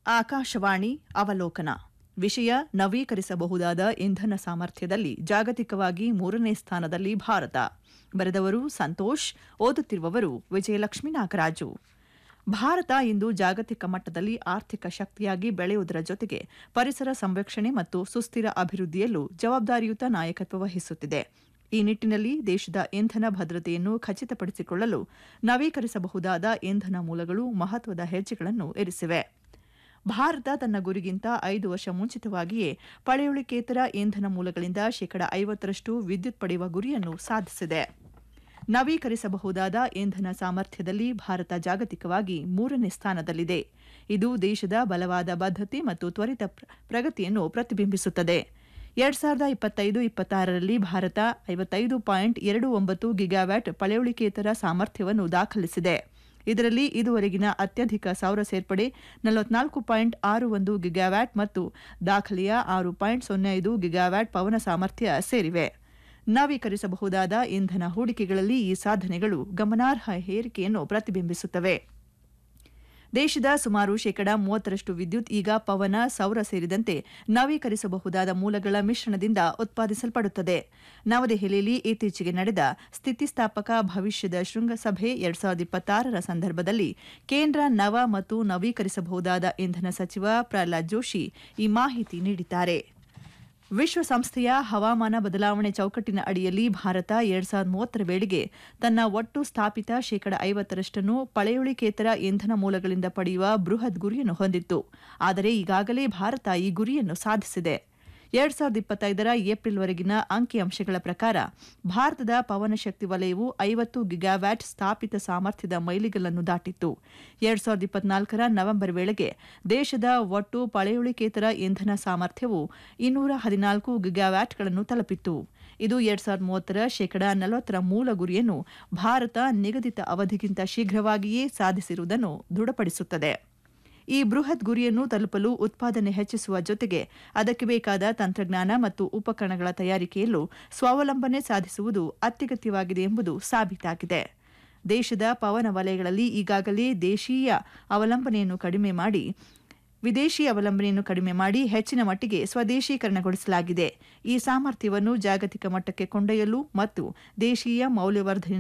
ಆಕಾಶವಾಣಿ ಅವಲೋಕನ ವಿಷಯ ನವೀಕರಿಸಬಹುದಾದ ಇಂಧನ ಸಾಮರ್ಥ್ಯದಲ್ಲಿ ಜಾಗತಿಕವಾಗಿ ಮೂರನೇ ಸ್ಥಾನದಲ್ಲಿ ಭಾರತ ಬರೆದವರು ಸಂತೋಷ್ ಓದುತ್ತಿರುವವರು ವಿಜಯಲಕ್ಷ್ಮೀ ನಾಗರಾಜು ಭಾರತ ಇಂದು ಜಾಗತಿಕ ಮಟ್ಟದಲ್ಲಿ ಆರ್ಥಿಕ ಶಕ್ತಿಯಾಗಿ ಬೆಳೆಯುವುದರ ಜೊತೆಗೆ ಪರಿಸರ ಸಂರಕ್ಷಣೆ ಮತ್ತು ಸುಸ್ಥಿರ ಅಭಿವೃದ್ಧಿಯಲ್ಲೂ ಜವಾಬ್ದಾರಿಯುತ ನಾಯಕತ್ವ ವಹಿಸುತ್ತಿದೆ ಈ ನಿಟ್ಟಿನಲ್ಲಿ ದೇಶದ ಇಂಧನ ಭದ್ರತೆಯನ್ನು ಖಚಿತಪಡಿಸಿಕೊಳ್ಳಲು ನವೀಕರಿಸಬಹುದಾದ ಇಂಧನ ಮೂಲಗಳು ಮಹತ್ವದ ಹೆಜ್ಜೆಗಳನ್ನು ಇರಿಸಿವೆ ಭಾರತ ತನ್ನ ಗುರಿಗಿಂತ ಐದು ವರ್ಷ ಮುಂಚಿತವಾಗಿಯೇ ಪಳೆಯುಳಿಕೇತರ ಇಂಧನ ಮೂಲಗಳಿಂದ ಶೇಕಡ ಐವತ್ತರಷ್ಟು ವಿದ್ಯುತ್ ಪಡೆಯುವ ಗುರಿಯನ್ನು ಸಾಧಿಸಿದೆ ನವೀಕರಿಸಬಹುದಾದ ಇಂಧನ ಸಾಮರ್ಥ್ಯದಲ್ಲಿ ಭಾರತ ಜಾಗತಿಕವಾಗಿ ಮೂರನೇ ಸ್ಥಾನದಲ್ಲಿದೆ ಇದು ದೇಶದ ಬಲವಾದ ಬದ್ಧತೆ ಮತ್ತು ತ್ವರಿತ ಪ್ರ- ಪ್ರಗತಿಯನ್ನು ಪ್ರತಿಬಿಂಬಿಸುತ್ತದೆ ಎರಡ್ ಸಾವಿರದ ಇಪ್ಪತ್ತೈದು ಇಪ್ಪತ್ತಾರರಲ್ಲಿ ಭಾರತ ಐವತ್ತೈದು ಪಾಯಿಂಟ್ ಎರಡು ಒಂಬತ್ತು ಗಿಗಾವ್ಯಾಟ್ ಪಳೆಯುಳಿಕೇತರ ಸಾಮರ್ಥ್ಯವನ್ನು ದಾಖಲಿಸಿದೆ ಇದರಲ್ಲಿ ಇದುವರೆಗಿನ ಅತ್ಯಧಿಕ ಸೌರ ಸೇರ್ಪಡೆ ನಲವತ್ನಾಲ್ಕು ಪಾಯಿಂಟ್ ಆರು ಒಂದು ಗಿಗಾವ್ಯಾಟ್ ಮತ್ತು ದಾಖಲೆಯ ಆರು ಪಾಯಿಂಟ್ ಸೊನ್ನೆ ಐದು ಗಿಗಾವ್ಯಾಟ್ ಪವನ ಸಾಮರ್ಥ್ಯ ಸೇರಿವೆ ನವೀಕರಿಸಬಹುದಾದ ಇಂಧನ ಹೂಡಿಕೆಗಳಲ್ಲಿ ಈ ಸಾಧನೆಗಳು ಗಮನಾರ್ಹ ಏರಿಕೆಯನ್ನು ಪ್ರತಿಬಿಂಬಿಸುತ್ತವೆ ದೇಶದ ಸುಮಾರು ಶೇಕಡ ಮೂವತ್ತರಷ್ಟು ವಿದ್ಯುತ್ ಈಗ ಪವನ ಸೌರ ಸೇರಿದಂತೆ ನವೀಕರಿಸಬಹುದಾದ ಮೂಲಗಳ ಮಿಶ್ರಣದಿಂದ ಉತ್ಪಾದಿಸಲ್ಪಡುತ್ತದೆ ನವದೆಹಲಿಯಲ್ಲಿ ಇತ್ತೀಚೆಗೆ ನಡೆದ ಸ್ಥಿತಿಸ್ಥಾಪಕ ಭವಿಷ್ಯದ ಶೃಂಗಸಭೆ ಎರಡ್ ಸಾವಿರದ ಇಪ್ಪತ್ತಾರರ ಸಂದರ್ಭದಲ್ಲಿ ಕೇಂದ್ರ ನವ ಮತ್ತು ನವೀಕರಿಸಬಹುದಾದ ಇಂಧನ ಸಚಿವ ಪ್ರಹ್ಲಾದ್ ಜೋಶಿ ಈ ಮಾಹಿತಿ ನೀಡಿದ್ದಾರೆ ವಿಶ್ವಸಂಸ್ಥೆಯ ಹವಾಮಾನ ಬದಲಾವಣೆ ಚೌಕಟ್ಟಿನ ಅಡಿಯಲ್ಲಿ ಭಾರತ ಎರಡ್ ಸಾವಿರದ ಮೂವತ್ತರ ವೇಳೆಗೆ ತನ್ನ ಒಟ್ಟು ಸ್ಥಾಪಿತ ಶೇಕಡ ಐವತ್ತರಷ್ಟನ್ನು ಪಳೆಯುಳಿಕೇತರ ಇಂಧನ ಮೂಲಗಳಿಂದ ಪಡೆಯುವ ಬೃಹತ್ ಗುರಿಯನ್ನು ಹೊಂದಿತ್ತು ಆದರೆ ಈಗಾಗಲೇ ಭಾರತ ಈ ಗುರಿಯನ್ನು ಸಾಧಿಸಿದೆ ಎರಡ್ ಸಾವಿರದ ಇಪ್ಪತ್ತೈದರ ಏಪ್ರಿಲ್ವರೆಗಿನ ಅಂಕಿಅಂಶಗಳ ಪ್ರಕಾರ ಭಾರತದ ಪವನಶಕ್ತಿ ವಲಯವು ಐವತ್ತು ಗಿಗಾವ್ಯಾಟ್ ಸ್ಥಾಪಿತ ಸಾಮರ್ಥ್ಯದ ಮೈಲಿಗಲ್ಲನ್ನು ದಾಟಿತ್ತು ಎರಡ್ ಸಾವಿರದ ಇಪ್ಪತ್ನಾಲ್ಕರ ನವೆಂಬರ್ ವೇಳೆಗೆ ದೇಶದ ಒಟ್ಟು ಪಳೆಯುಳಿಕೇತರ ಇಂಧನ ಸಾಮರ್ಥ್ಯವು ಇನ್ನೂರ ಹದಿನಾಲ್ಕು ಗಿಗಾವ್ಯಾಟ್ಗಳನ್ನು ತಲುಪಿತ್ತು ಇದು ಎರಡ್ ಸಾವಿರದ ಮೂವತ್ತರ ಶೇಕಡ ನಲವತ್ತರ ಮೂಲ ಗುರಿಯನ್ನು ಭಾರತ ನಿಗದಿತ ಅವಧಿಗಿಂತ ಶೀಘ್ರವಾಗಿಯೇ ಸಾಧಿಸಿರುವುದನ್ನು ದೃಢಪಡಿಸುತ್ತದೆ ಈ ಬೃಹತ್ ಗುರಿಯನ್ನು ತಲುಪಲು ಉತ್ಪಾದನೆ ಹೆಚ್ಚಿಸುವ ಜೊತೆಗೆ ಅದಕ್ಕೆ ಬೇಕಾದ ತಂತ್ರಜ್ಞಾನ ಮತ್ತು ಉಪಕರಣಗಳ ತಯಾರಿಕೆಯಲ್ಲೂ ಸ್ವಾವಲಂಬನೆ ಸಾಧಿಸುವುದು ಅತ್ಯಗತ್ಯವಾಗಿದೆ ಎಂಬುದು ಸಾಬೀತಾಗಿದೆ ದೇಶದ ಪವನ ವಲಯಗಳಲ್ಲಿ ಈಗಾಗಲೇ ದೇಶೀಯ ಅವಲಂಬನೆಯನ್ನು ಕಡಿಮೆ ಮಾಡಿ ವಿದೇಶಿ ಅವಲಂಬನೆಯನ್ನು ಕಡಿಮೆ ಮಾಡಿ ಹೆಚ್ಚಿನ ಮಟ್ಟಿಗೆ ಸ್ವದೇಶೀಕರಣಗೊಳಿಸಲಾಗಿದೆ ಈ ಸಾಮರ್ಥ್ಯವನ್ನು ಜಾಗತಿಕ ಮಟ್ಟಕ್ಕೆ ಕೊಂಡೊಯ್ಯಲು ಮತ್ತು ದೇಶೀಯ ಮೌಲ್ಯವರ್ಧನೆ